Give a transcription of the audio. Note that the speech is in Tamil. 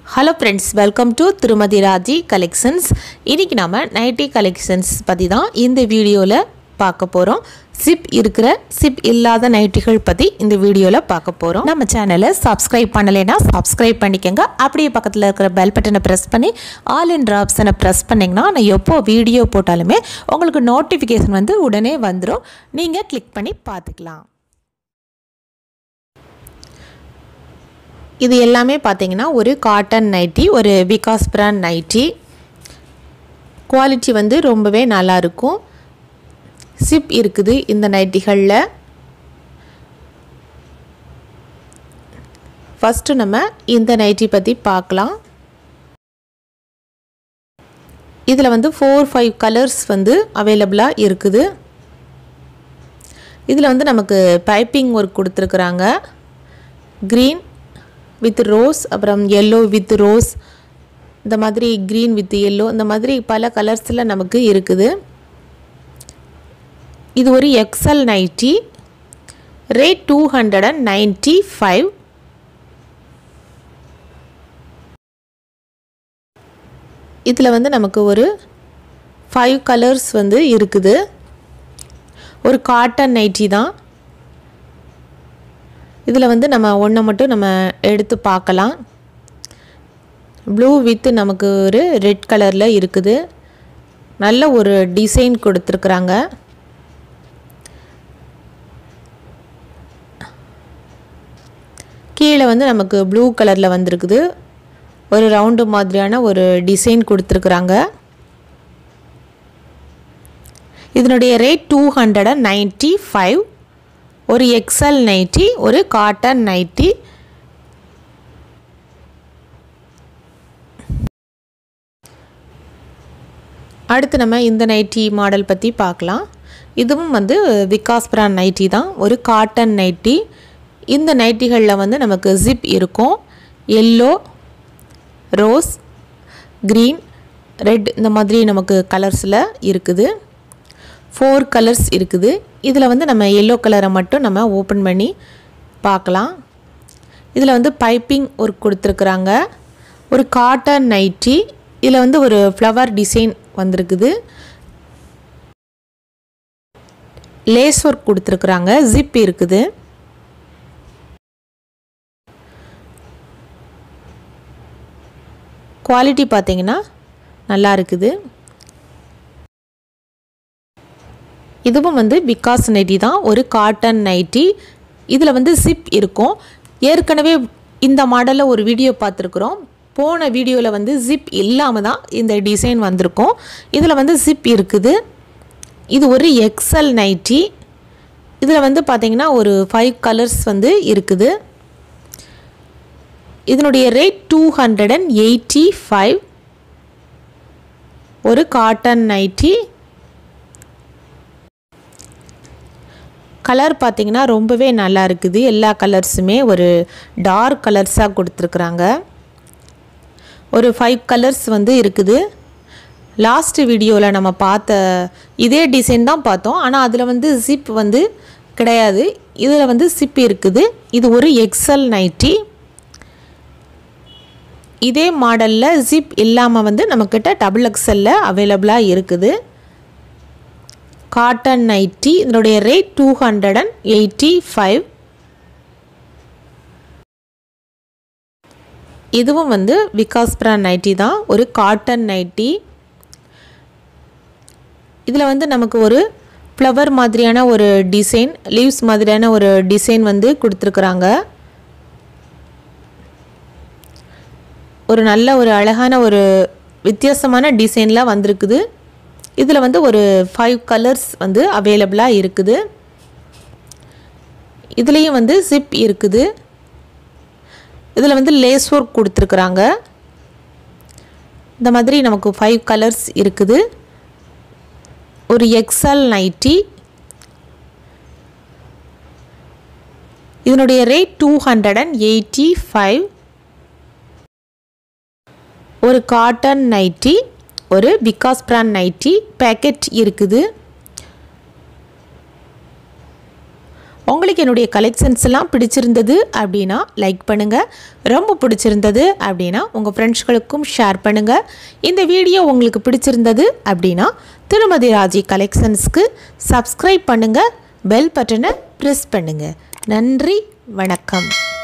ஹலோ ஃப்ரெண்ட்ஸ் வெல்கம் டு திருமதி ராஜி கலெக்ஷன்ஸ் இன்றைக்கி நம்ம நைட்டி கலெக்ஷன்ஸ் பற்றி தான் இந்த வீடியோவில் பார்க்க போகிறோம் சிப் இருக்கிற சிப் இல்லாத நைட்டிகள் பற்றி இந்த வீடியோவில் பார்க்க போகிறோம் நம்ம சேனலை சப்ஸ்கிரைப் பண்ணலைன்னா சப்ஸ்கிரைப் பண்ணிக்கோங்க அப்படியே பக்கத்தில் இருக்கிற பெல் பட்டனை ப்ரெஸ் பண்ணி ஆல் என்ற ஆப்ஷனை ப்ரெஸ் பண்ணிங்கன்னா நான் எப்போ வீடியோ போட்டாலுமே உங்களுக்கு நோட்டிஃபிகேஷன் வந்து உடனே வந்துடும் நீங்கள் கிளிக் பண்ணி பார்த்துக்கலாம் இது எல்லாமே பார்த்தீங்கன்னா ஒரு காட்டன் நைட்டி ஒரு விகாஸ் பிராண்ட் நைட்டி குவாலிட்டி வந்து ரொம்பவே நல்லாயிருக்கும் சிப் இருக்குது இந்த நைட்டிகளில் ஃபஸ்ட்டு நம்ம இந்த நைட்டி பற்றி பார்க்கலாம் இதில் வந்து ஃபோர் ஃபைவ் கலர்ஸ் வந்து அவைலபிளாக இருக்குது இதில் வந்து நமக்கு பைப்பிங் ஒர்க் கொடுத்துருக்குறாங்க க்ரீன் வித் ரோஸ் அப்புறம் எல்லோ வித் ரோஸ் இந்த மாதிரி க்ரீன் வித் எல்லோ இந்த மாதிரி பல கலர்ஸில் நமக்கு இருக்குது இது ஒரு XL nighty rate two hundred and ninety five இதில் வந்து நமக்கு ஒரு ஃபைவ் கலர்ஸ் வந்து இருக்குது ஒரு காட்டன் நைட்டி தான் இதில் வந்து நம்ம ஒன்றை மட்டும் நம்ம எடுத்து பார்க்கலாம் ப்ளூ வித்து நமக்கு ஒரு ரெட் கலரில் இருக்குது நல்ல ஒரு டிசைன் கொடுத்துருக்குறாங்க கீழே வந்து நமக்கு ப்ளூ கலரில் வந்திருக்குது ஒரு ரவுண்டு மாதிரியான ஒரு டிசைன் கொடுத்துருக்குறாங்க இதனுடைய rate two hundred and ninety five ஒரு எக்ஸல் நைட்டி ஒரு காட்டன் நைட்டி அடுத்து நம்ம இந்த நைட்டி மாடல் பற்றி பார்க்கலாம் இதுவும் வந்து விகாஸ் பிராண்ட் நைட்டி தான் ஒரு காட்டன் நைட்டி இந்த நைட்டிகளில் வந்து நமக்கு ஜிப் இருக்கும் எல்லோ ரோஸ் க்ரீன் ரெட் இந்த மாதிரி நமக்கு கலர்ஸில் இருக்குது ஃபோர் கலர்ஸ் இருக்குது இதில் வந்து நம்ம எல்லோ கலரை மட்டும் நம்ம ஓப்பன் பண்ணி பார்க்கலாம் இதில் வந்து பைப்பிங் ஒர்க் கொடுத்துருக்குறாங்க ஒரு காட்டன் நைட்டி இதில் வந்து ஒரு ஃப்ளவர் டிசைன் வந்திருக்குது லேஸ் ஒர்க் கொடுத்துருக்குறாங்க ஜிப் இருக்குது குவாலிட்டி பார்த்தீங்கன்னா நல்லா இருக்குது இதுவும் வந்து பிகாஸ் நைட்டி தான் ஒரு காட்டன் நைட்டி இதில் வந்து சிப் இருக்கும் ஏற்கனவே இந்த மாடலில் ஒரு வீடியோ பார்த்துருக்குறோம் போன வீடியோவில் வந்து ஜிப் இல்லாமல் தான் இந்த டிசைன் வந்திருக்கும் இதில் வந்து ஜிப் இருக்குது இது ஒரு எக்ஸல் நைட்டி இதில் வந்து பார்த்திங்கன்னா ஒரு ஃபைவ் கலர்ஸ் வந்து இருக்குது இதனுடைய rate two hundred and eighty five ஒரு காட்டன் நைட்டி கலர் பார்த்திங்கன்னா ரொம்பவே நல்லா இருக்குது எல்லா கலர்ஸுமே ஒரு டார்க் கலர்ஸாக கொடுத்துருக்குறாங்க ஒரு ஃபைவ் கலர்ஸ் வந்து இருக்குது லாஸ்ட் வீடியோவில் நம்ம பார்த்த இதே டிசைன் தான் பார்த்தோம் ஆனால் அதில் வந்து ஜிப் வந்து கிடையாது இதில் வந்து சிப் இருக்குது இது ஒரு எக்ஸல் நைட்டி இதே மாடலில் ஜிப் இல்லாமல் வந்து நம்மக்கிட்ட டபுள் எக்ஸலில் அவைலபிளாக இருக்குது காட்டன் நைட்டி இதனுடைய rate two hundred and eighty five இதுவும் வந்து விகாஸ் பிராண்ட் நைட்டி தான் ஒரு காட்டன் நைட்டி இதில் வந்து நமக்கு ஒரு ஃப்ளவர் மாதிரியான ஒரு டிசைன் லீவ்ஸ் மாதிரியான ஒரு டிசைன் வந்து கொடுத்துருக்குறாங்க ஒரு நல்ல ஒரு அழகான ஒரு வித்தியாசமான டிசைனில் வந்திருக்குது இதில் வந்து ஒரு ஃபைவ் கலர்ஸ் வந்து அவைலபிளாக இருக்குது இதுலேயும் வந்து சிப் இருக்குது இதில் வந்து லேஸ் ஒர்க் கொடுத்துருக்குறாங்க இந்த மாதிரி நமக்கு ஃபைவ் கலர்ஸ் இருக்குது ஒரு எக்ஸல் நைட்டி இதனுடைய rate two hundred and eighty five ஒரு காட்டன் நைட்டி ஒரு பிகாஸ் பிராண்ட் நைட்டி பேக்கெட் இருக்குது உங்களுக்கு என்னுடைய கலெக்ஷன்ஸ் எல்லாம் பிடிச்சிருந்தது அப்படின்னா லைக் பண்ணுங்கள் ரொம்ப பிடிச்சிருந்தது அப்படின்னா உங்கள் ஃப்ரெண்ட்ஸ்களுக்கும் ஷேர் பண்ணுங்கள் இந்த வீடியோ உங்களுக்கு பிடிச்சிருந்தது அப்படின்னா திருமதி ராஜி கலெக்ஷன்ஸ்க்கு சப்ஸ்கிரைப் பண்ணுங்கள் பெல் பட்டனை ப்ரெஸ் பண்ணுங்கள் நன்றி வணக்கம்